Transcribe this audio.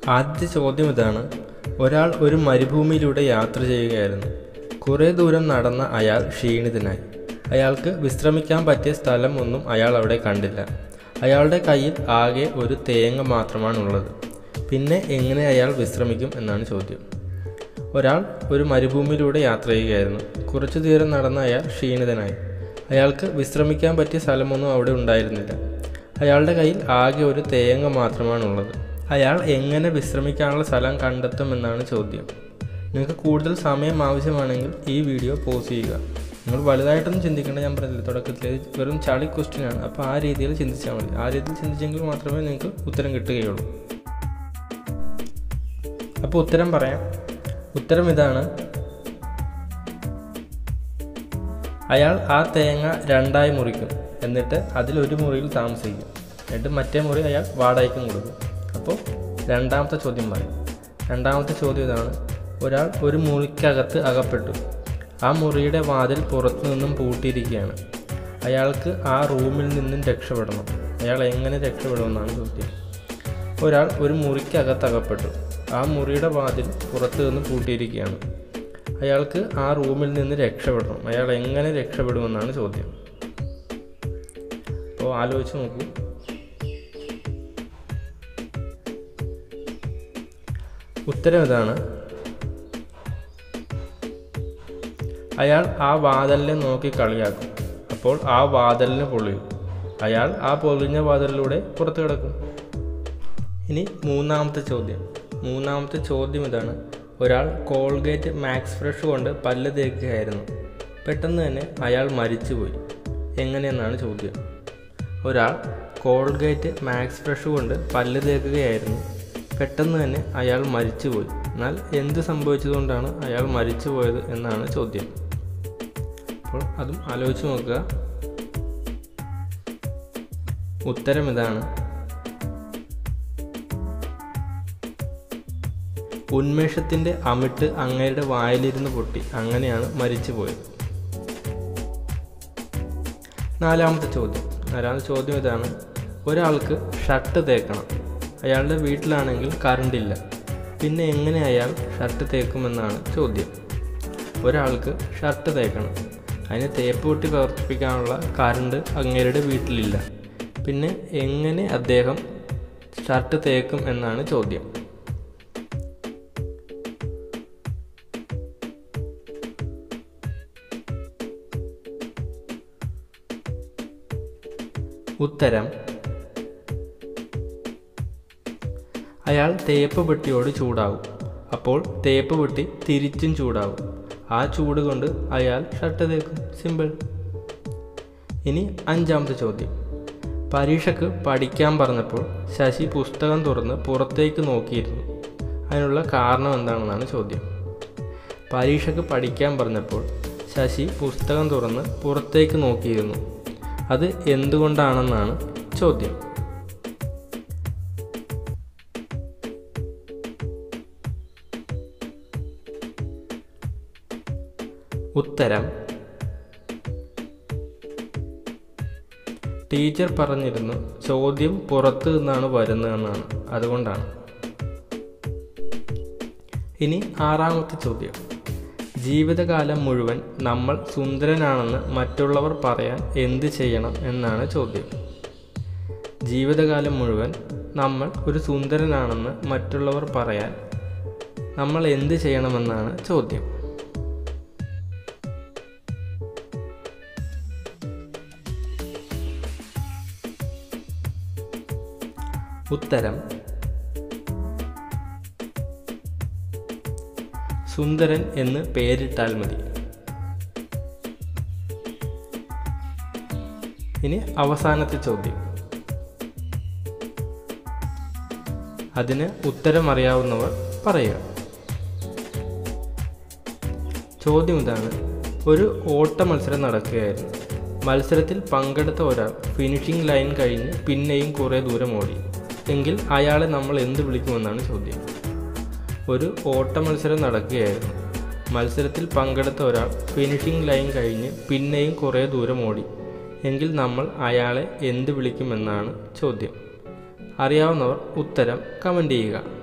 ആദ്യത്തെ ചോദ്യം ഇതാണ് ഒരാൾ ഒരു മരുഭൂമിയിലൂടെ യാത്ര ചെയ്യുകയായിരുന്നു കുറേ ദൂരം നടന്ന അയാൾ ക്ഷീണിതനായി അയാൾക്ക് വിശ്രമിക്കാൻ പറ്റിയ സ്ഥലം ഒന്നും അയാൾ അവിടെ കണ്ടില്ല അയാളുടെ കയ്യിൽ ആകെ ഒരു തേങ്ങ മാത്രമാണുള്ളത് പിന്നെ എങ്ങനെ അയാൾ വിശ്രമിക്കും എന്നാണ് ചോദ്യം ഒരാൾ ഒരു മരുഭൂമിയിലൂടെ യാത്ര ചെയ്യുകയായിരുന്നു കുറച്ചു ദൂരം നടന്ന അയാൾ ക്ഷീണിതനായി അയാൾക്ക് വിശ്രമിക്കാൻ പറ്റിയ സ്ഥലമൊന്നും അവിടെ ഉണ്ടായിരുന്നില്ല അയാളുടെ കയ്യിൽ ആകെ ഒരു തേങ്ങ മാത്രമാണുള്ളത് അയാൾ എങ്ങനെ വിശ്രമിക്കാനുള്ള സ്ഥലം കണ്ടെത്തുമെന്നാണ് ചോദ്യം നിങ്ങൾക്ക് കൂടുതൽ സമയം ആവശ്യമാണെങ്കിൽ ഈ വീഡിയോ പോസ് ചെയ്യുക നിങ്ങൾ വലുതായിട്ടൊന്നും ചിന്തിക്കേണ്ട ഞാൻ പറഞ്ഞില്ല തുടക്കത്തിൽ ഇത് വെറും ചളി ക്വസ്റ്റ്യൻ ആണ് അപ്പോൾ ആ രീതിയിൽ ചിന്തിച്ചാൽ മതി ആ രീതിയിൽ ചിന്തിച്ചെങ്കിൽ മാത്രമേ നിങ്ങൾക്ക് ഉത്തരം കിട്ടുകയുള്ളൂ അപ്പോൾ ഉത്തരം പറയാം ഉത്തരം ഇതാണ് അയാൾ ആ തേങ്ങ രണ്ടായി മുറിക്കും എന്നിട്ട് അതിൽ ഒരു മുറിയിൽ താമസിക്കും എന്നിട്ട് മറ്റേ മുറി അയാൾ വാടകയ്ക്കും കൊടുക്കും അപ്പോൾ രണ്ടാമത്തെ ചോദ്യം പറയും രണ്ടാമത്തെ ചോദ്യം ഇതാണ് ഒരാൾ ഒരു മുറിക്കകത്ത് അകപ്പെട്ടു ആ മുറിയുടെ വാതിൽ പുറത്തു നിന്നും പൂട്ടിയിരിക്കുകയാണ് അയാൾക്ക് ആ റൂമിൽ നിന്നും രക്ഷപ്പെടണം അയാൾ എങ്ങനെ രക്ഷപ്പെടുമെന്നാണ് ചോദ്യം ഒരാൾ ഒരു മുറിക്കകത്ത് അകപ്പെട്ടു ആ മുറിയുടെ വാതിൽ പുറത്തു നിന്ന് പൂട്ടിയിരിക്കുകയാണ് അയാൾക്ക് ആ റൂമിൽ നിന്ന് രക്ഷപ്പെടണം അയാൾ എങ്ങനെ രക്ഷപ്പെടുമെന്നാണ് ചോദ്യം അപ്പോൾ ആലോചിച്ച് നോക്കൂ ഉത്തരം ഇതാണ് അയാൾ ആ വാതിലിനെ നോക്കി കളിയാക്കും അപ്പോൾ ആ വാതിലിന് പൊളിയും അയാൾ ആ പൊളിഞ്ഞ വാതിലിലൂടെ പുറത്തു കിടക്കും ഇനി മൂന്നാമത്തെ ചോദ്യം മൂന്നാമത്തെ ചോദ്യം ഇതാണ് ഒരാൾ കോൾഗേറ്റ് മാക്സ് ഫ്രഷ് കൊണ്ട് പല്ല് തേക്കുകയായിരുന്നു പെട്ടെന്ന് തന്നെ അയാൾ മരിച്ചുപോയി എങ്ങനെയെന്നാണ് ചോദ്യം ഒരാൾ കോൾഗേറ്റ് മാക്സ് ഫ്രഷ് കൊണ്ട് പല്ല് തേക്കുകയായിരുന്നു പെട്ടെന്ന് തന്നെ അയാൾ മരിച്ചുപോയി എന്നാൽ എന്ത് സംഭവിച്ചതുകൊണ്ടാണ് അയാൾ മരിച്ചുപോയത് എന്നാണ് ചോദ്യം അപ്പോൾ അതും ആലോചിച്ച് നോക്കുക ഉത്തരം ഇതാണ് ഉന്മേഷത്തിൻ്റെ അമിട്ട് അങ്ങയുടെ വായിലിരുന്ന് പൊട്ടി അങ്ങനെയാണ് മരിച്ചുപോയത് നാലാമത്തെ ചോദ്യം നാലാമത്തെ ചോദ്യം ഇതാണ് ഒരാൾക്ക് ഷർട്ട് തേക്കണം അയാളുടെ വീട്ടിലാണെങ്കിൽ കറണ്ടില്ല പിന്നെ എങ്ങനെ അയാൾ ഷർട്ട് തേക്കുമെന്നാണ് ചോദ്യം ഒരാൾക്ക് ഷർട്ട് തേക്കണം അതിന് തേപ്പ് പൊട്ടി പ്രവർത്തിപ്പിക്കാനുള്ള കറണ്ട് അങ്ങേരുടെ വീട്ടിലില്ല പിന്നെ എങ്ങനെ അദ്ദേഹം ഷർട്ട് തേക്കും എന്നാണ് ചോദ്യം ഉത്തരം അയാൾ തേപ്പ് പെട്ടിയോട് ചൂടാവും അപ്പോൾ തേപ്പ് പെട്ടി തിരിച്ചും ചൂടാവും ആ ചൂട് കൊണ്ട് അയാൾ ഷർട്ട് തേക്കും സിമ്പിൾ ഇനി അഞ്ചാമത്തെ ചോദ്യം പരീക്ഷയ്ക്ക് പഠിക്കാൻ പറഞ്ഞപ്പോൾ ശശി പുസ്തകം തുറന്ന് പുറത്തേക്ക് നോക്കിയിരുന്നു അതിനുള്ള കാരണം എന്താണെന്നാണ് ചോദ്യം പരീക്ഷയ്ക്ക് പഠിക്കാൻ പറഞ്ഞപ്പോൾ ശശി പുസ്തകം തുറന്ന് പുറത്തേക്ക് നോക്കിയിരുന്നു അത് എന്തുകൊണ്ടാണെന്നാണ് ചോദ്യം ഉത്തരം ടീച്ചർ പറഞ്ഞിരുന്നു ചോദ്യം പുറത്തു നിന്നാണ് വരുന്നതെന്നാണ് അതുകൊണ്ടാണ് ഇനി ആറാമത്തെ ചോദ്യം ജീവിതകാലം മുഴുവൻ നമ്മൾ സുന്ദരനാണെന്ന് മറ്റുള്ളവർ പറയാൻ എന്ത് ചെയ്യണം എന്നാണ് ചോദ്യം ജീവിതകാലം മുഴുവൻ നമ്മൾ ഒരു സുന്ദരനാണെന്ന് മറ്റുള്ളവർ പറയാൻ നമ്മൾ എന്ത് ചെയ്യണമെന്നാണ് ചോദ്യം ഉത്തരം സുന്ദരൻ എന്ന് പേരിട്ടാൽ മതി ഇനി അവസാനത്തെ ചോദ്യം അതിന് ഉത്തരം അറിയാവുന്നവർ പറയുക ചോദ്യം ഇതാണ് ഒരു ഓട്ട മത്സരം നടക്കുകയായിരുന്നു മത്സരത്തിൽ പങ്കെടുത്ത ഒരാൾ ഫിനിഷിംഗ് ലൈൻ കഴിഞ്ഞ് പിന്നെയും കുറേ ദൂരം ഓടി എങ്കിൽ അയാളെ നമ്മൾ എന്ത് വിളിക്കുമെന്നാണ് ചോദ്യം ഒരു ഓട്ട മത്സരം നടക്കുകയായിരുന്നു മത്സരത്തിൽ പങ്കെടുത്ത ഒരാൾ ഫിനിഷിംഗ് ലൈൻ കഴിഞ്ഞ് പിന്നെയും കുറേ ദൂരം ഓടി എങ്കിൽ നമ്മൾ അയാളെ എന്ത് വിളിക്കുമെന്നാണ് ചോദ്യം അറിയാവുന്നവർ ഉത്തരം കമൻറ്റ് ചെയ്യുക